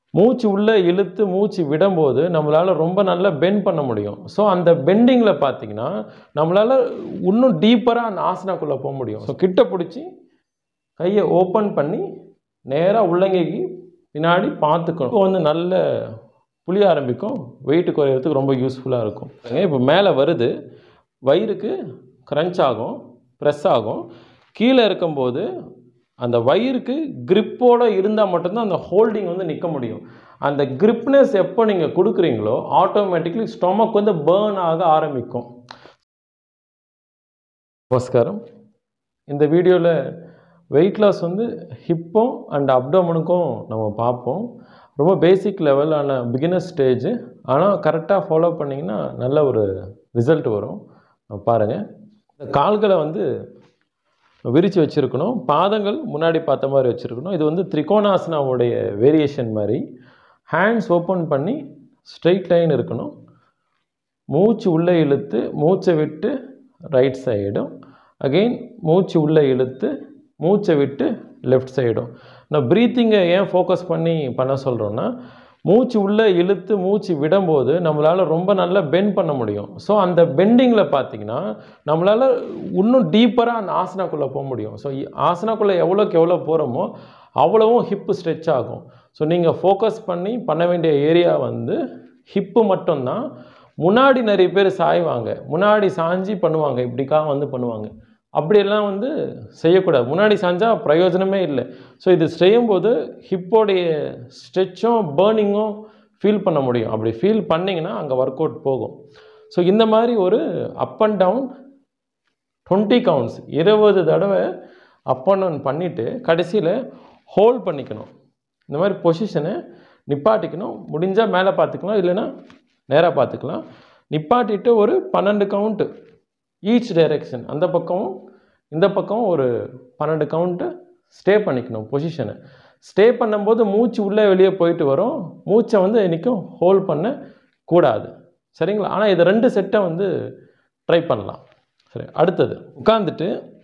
மூச்சு உள்ளே இழுத்து மூச்சு விடும்போது நம்மளால் ரொம்ப நல்லா பெண்ட் பண்ண முடியும் ஸோ அந்த பெண்டிங்கில் பார்த்தீங்கன்னா நம்மளால் இன்னும் டீப்பராக அந்த ஆசனாக்குள்ளே போக முடியும் ஸோ கிட்ட பிடிச்சி கையை ஓப்பன் பண்ணி நேராக உள்ளங்கைக்கு பின்னாடி பார்த்துக்கணும் இப்போ வந்து நல்ல புளிய ஆரம்பிக்கும் வெயிட் குறையிறதுக்கு ரொம்ப யூஸ்ஃபுல்லாக இருக்கும் இப்போ மேலே வருது வயிறுக்கு க்ரன்ச் ஆகும் ப்ரெஸ் ஆகும் கீழே இருக்கும்போது அந்த வயிறுக்கு gripஓட இருந்தால் மட்டும்தான் அந்த ஹோல்டிங் வந்து நிற்க முடியும் அந்த gripness எப்போ நீங்கள் கொடுக்குறீங்களோ ஆட்டோமேட்டிக்லி ஸ்டொமக் வந்து பேர்ன் ஆக ஆரம்பிக்கும் நமஸ்காரம் இந்த வீடியோவில் வெயிட் லாஸ் வந்து ஹிப்பும் அண்ட் அப்டோமனுக்கும் நம்ம பார்ப்போம் ரொம்ப பேசிக் லெவலான பிகினர் ஸ்டேஜ் ஆனால் கரெக்டாக ஃபாலோ பண்ணிங்கன்னா நல்ல ஒரு ரிசல்ட் வரும் பாருங்கள் இந்த கால்களை வந்து விரித்து வச்சுருக்கணும் பாதங்கள் முன்னாடி பார்த்த மாதிரி வச்சுருக்கணும் இது வந்து திரிகோணாசனாவுடைய வேரியேஷன் மாதிரி ஹேண்ட்ஸ் ஓப்பன் பண்ணி ஸ்ட்ரெயிட் லைன் இருக்கணும் மூச்சு உள்ளே இழுத்து மூச்சை விட்டு ரைட் சைடும் அகெயின் மூச்சு உள்ளே இழுத்து மூச்சை விட்டு லெஃப்ட் சைடும் நான் ப்ரீத்திங்கை ஏன் ஃபோக்கஸ் பண்ணி பண்ண சொல்கிறோன்னா மூச்சு உள்ளே இழுத்து மூச்சு விடும்போது நம்மளால் ரொம்ப நல்லா பெண்ட் பண்ண முடியும் ஸோ அந்த பெண்டிங்கில் பார்த்தீங்கன்னா நம்மளால் இன்னும் டீப்பராக அந்த ஆசனாக்குள்ளே போக முடியும் ஸோ ஆசனாக்குள்ளே எவ்வளோக்கு எவ்வளோ போகிறோமோ அவ்வளவும் ஹிப்பு ஸ்ட்ரெச் ஆகும் ஸோ நீங்கள் ஃபோக்கஸ் பண்ணி பண்ண வேண்டிய ஏரியா வந்து ஹிப்பு மட்டும்தான் முன்னாடி நிறைய பேர் சாய்வாங்க முன்னாடி சாஞ்சி பண்ணுவாங்க இப்படிக்கா வந்து பண்ணுவாங்க அப்படியெல்லாம் வந்து செய்யக்கூடாது முன்னாடி சாஞ்சால் பிரயோஜனமே இல்லை ஸோ இது செய்யும்போது ஹிப்போடைய ஸ்ட்ரெச்சும் பேர்னிங்கும் ஃபீல் பண்ண முடியும் அப்படி ஃபீல் பண்ணிங்கன்னா அங்கே ஒர்க் அவுட் போகும் ஸோ இந்த மாதிரி ஒரு up and down twenty counts இருபது தடவை அப் அண்ட் டவுன் பண்ணிவிட்டு கடைசியில் ஹோல்ட் பண்ணிக்கணும் இந்த மாதிரி பொசிஷனை நிப்பாட்டிக்கணும் முடிஞ்சால் மேலே பார்த்துக்கலாம் இல்லைன்னா நேராக பார்த்துக்கலாம் நிப்பாட்டிட்டு ஒரு பன்னெண்டு கவுண்ட்டு ஈச் டைரெக்ஷன் அந்த பக்கமும் இந்த பக்கம் ஒரு பன்னெண்டு கவுண்ட்டு ஸ்டே பண்ணிக்கணும் பொசிஷனை ஸ்டே பண்ணும்போது மூச்சு உள்ளே வெளியே போயிட்டு வரும் மூச்சை வந்து என்றைக்கும் ஹோல்ட் பண்ண கூடாது சரிங்களா ஆனால் இது ரெண்டு செட்டை வந்து ட்ரை பண்ணலாம் சரி அடுத்தது உட்காந்துட்டு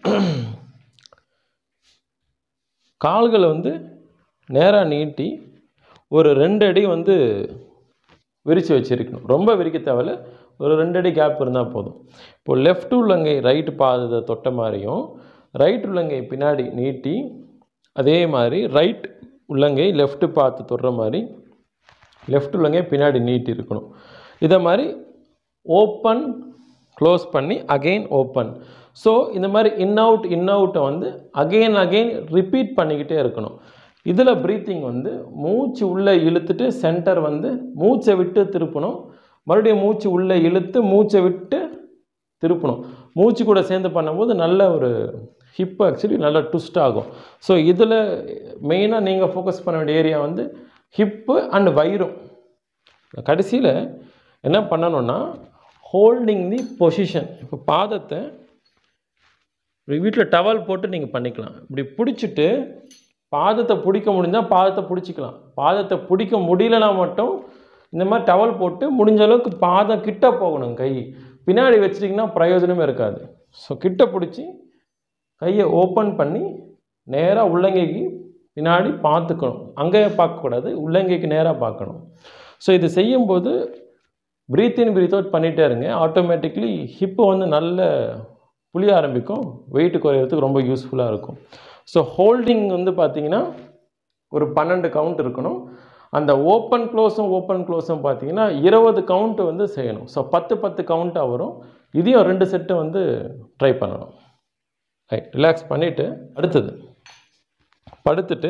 கால்களை வந்து நேராக நீட்டி ஒரு ரெண்டு அடி வந்து விரித்து வச்சிருக்கணும் ரொம்ப விரிக்க தேவையில்ல ஒரு ரெண்டு அடி கேப் இருந்தால் போதும் இப்போது லெஃப்ட் உள்ளங்கை ரைட்டு பாதத்தை தொட்ட மாதிரியும் ரைட் உள்ளங்கை பின்னாடி நீட்டி அதே மாதிரி ரைட் உள்ளங்கை லெஃப்ட்டு பார்த்து தொடுற மாதிரி லெஃப்ட் உள்ளங்கை பின்னாடி நீட்டி இருக்கணும் இதை மாதிரி ஓப்பன் க்ளோஸ் பண்ணி அகெயின் ஓப்பன் ஸோ இந்த மாதிரி இன் அவுட் இன் அவுட்டை வந்து அகெயின் அகெயின் ரிப்பீட் பண்ணிக்கிட்டே இருக்கணும் இதில் ப்ரீத்திங் வந்து மூச்சு உள்ளே இழுத்துட்டு சென்டர் வந்து மூச்சை விட்டு திருப்பணும் மறுபடியும் மூச்சு உள்ளே இழுத்து மூச்சை விட்டு திருப்பணும் மூச்சு கூட சேர்ந்து பண்ணும்போது நல்ல ஒரு ஹிப் ஆக்சுவலி நல்ல ட்விஸ்ட் ஆகும் ஸோ இதில் மெயினாக நீங்கள் ஃபோக்கஸ் பண்ண வேண்டிய ஏரியா வந்து ஹிப்பு அண்ட் வயிறும் கடைசியில் என்ன பண்ணணும்னா ஹோல்டிங் தி பொசிஷன் இப்போ பாதத்தை வீட்டில் டவல் போட்டு நீங்கள் பண்ணிக்கலாம் இப்படி பிடிச்சிட்டு பாதத்தை பிடிக்க முடிஞ்சால் பாதத்தை பிடிச்சிக்கலாம் பாதத்தை பிடிக்க முடியலனா மட்டும் இந்த மாதிரி டவல் போட்டு முடிஞ்ச அளவுக்கு பாதம் கிட்ட போகணும் கை பின்னாடி வச்சிட்டிங்கன்னா பிரயோஜனமே இருக்காது ஸோ கிட்ட பிடிச்சி கையை ஓப்பன் பண்ணி நேராக உள்ளங்கைக்கு பின்னாடி பார்த்துக்கணும் அங்கே பார்க்கக்கூடாது உள்ளங்கைக்கு நேராக பார்க்கணும் ஸோ இது செய்யும்போது ப்ரீத் இன் ப்ரீத் அவுட் பண்ணிகிட்டே இருங்க ஆட்டோமேட்டிக்லி ஹிப்பு வந்து நல்ல புளிய ஆரம்பிக்கும் வெயிட் குறையிறதுக்கு ரொம்ப யூஸ்ஃபுல்லாக இருக்கும் ஸோ ஹோல்டிங் வந்து பார்த்தீங்கன்னா ஒரு பன்னெண்டு கவுண்ட் இருக்கணும் அந்த ஓப்பன் க்ளோஸும் ஓப்பன் க்ளோஸும் பார்த்தீங்கன்னா இருபது கவுண்ட் வந்து செய்யணும் ஸோ பத்து பத்து கவுண்ட்டாக வரும் இதையும் ரெண்டு செட்டு வந்து ட்ரை பண்ணணும் ரைட் ரிலாக்ஸ் பண்ணிவிட்டு அடுத்தது படுத்துட்டு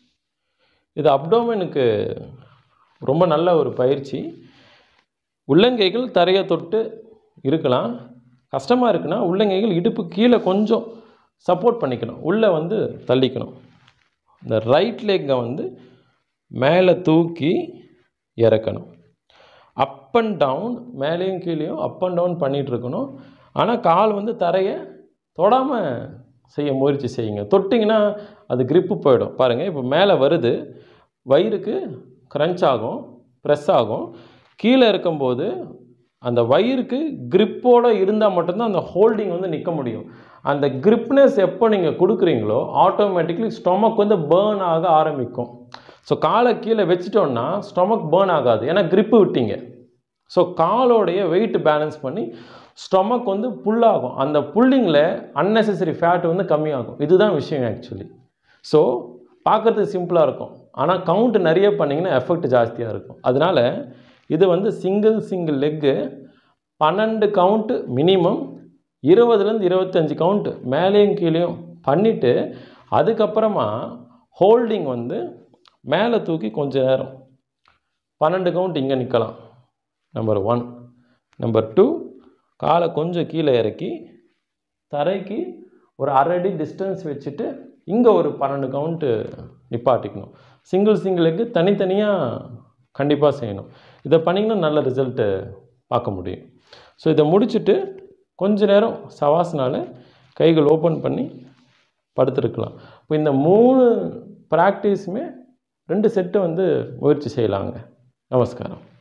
இது அப்டோமனுக்கு ரொம்ப நல்ல ஒரு பயிற்சி உள்ளங்கைகள் தரையை தொட்டு இருக்கலாம் கஷ்டமாக இருக்குன்னா உள்ளங்கைகள் இடுப்பு கீழே கொஞ்சம் சப்போர்ட் பண்ணிக்கணும் உள்ளே வந்து தள்ளிக்கணும் இந்த ரைட் லெக்கை வந்து மேலே தூக்கி இறக்கணும் அப் அண்ட் டவுன் மேலேயும் கீழேயும் அப் அண்ட் டவுன் பண்ணிகிட்டு இருக்கணும் ஆனால் கால் வந்து தரையை தொடாமல் செய்ய முயற்சி செய்யுங்க தொட்டிங்கன்னா அது grip போயிடும் பாருங்கள் இப்போ மேலே வருது வயிறுக்கு க்ரன்ச் ஆகும் ப்ரெஸ் ஆகும் கீழே இருக்கும்போது அந்த வயிறுக்கு gripஓட இருந்தால் மட்டும்தான் அந்த ஹோல்டிங் வந்து நிற்க முடியும் அந்த gripness எப்போ நீங்கள் கொடுக்குறீங்களோ ஆட்டோமேட்டிக்லி ஸ்டொமக் வந்து பேர்ன் ஆக ஆரம்பிக்கும் ஸோ காலை கீழே வச்சிட்டோன்னா ஸ்டொமக் பேர்ன் ஆகாது ஏன்னா grip விட்டீங்க ஸோ காலோடைய வெயிட் பேலன்ஸ் பண்ணி ஸ்டொமக் வந்து புல்லாகும் அந்த புல்லிங்கில் unnecessary ஃபேட் வந்து கம்மியாகும் இதுதான் விஷயம் ஆக்சுவலி ஸோ பார்க்குறதுக்கு சிம்பிளாக இருக்கும் ஆனால் கவுண்ட் நிறைய பண்ணிங்கன்னா எஃபெக்ட் ஜாஸ்தியாக இருக்கும் அதனால் இது வந்து சிங்கிள் சிங்கிள் லெக்கு பன்னெண்டு கவுண்ட்டு மினிமம் இருபதுலேருந்து இருபத்தஞ்சி கவுண்ட்டு மேலேயும் கீழேயும் பண்ணிவிட்டு அதுக்கப்புறமா ஹோல்டிங் வந்து மேலே தூக்கி கொஞ்ச நேரம் பன்னெண்டு கவுண்ட் இங்கே நிற்கலாம் நம்பர் ஒன் நம்பர் டூ காலை கொஞ்சம் கீழே இறக்கி தரைக்கு ஒரு அரை அடி டிஸ்டன்ஸ் வச்சுட்டு இங்கே ஒரு பன்னெண்டு கவுண்ட்டு நிப்பாட்டிக்கணும் சிங்கிள் சிங்கிளுக்கு தனித்தனியாக கண்டிப்பாக செய்யணும் இதை பண்ணிங்கன்னா நல்ல ரிசல்ட்டு பார்க்க முடியும் ஸோ இதை முடிச்சுட்டு கொஞ்ச நேரம் சவாசனால கைகள் ஓப்பன் பண்ணி படுத்துருக்கலாம் இப்போ இந்த மூணு ப்ராக்டிஸுமே ரெண்டு செட்டு வந்து முயற்சி செய்யலாங்க நமஸ்காரம்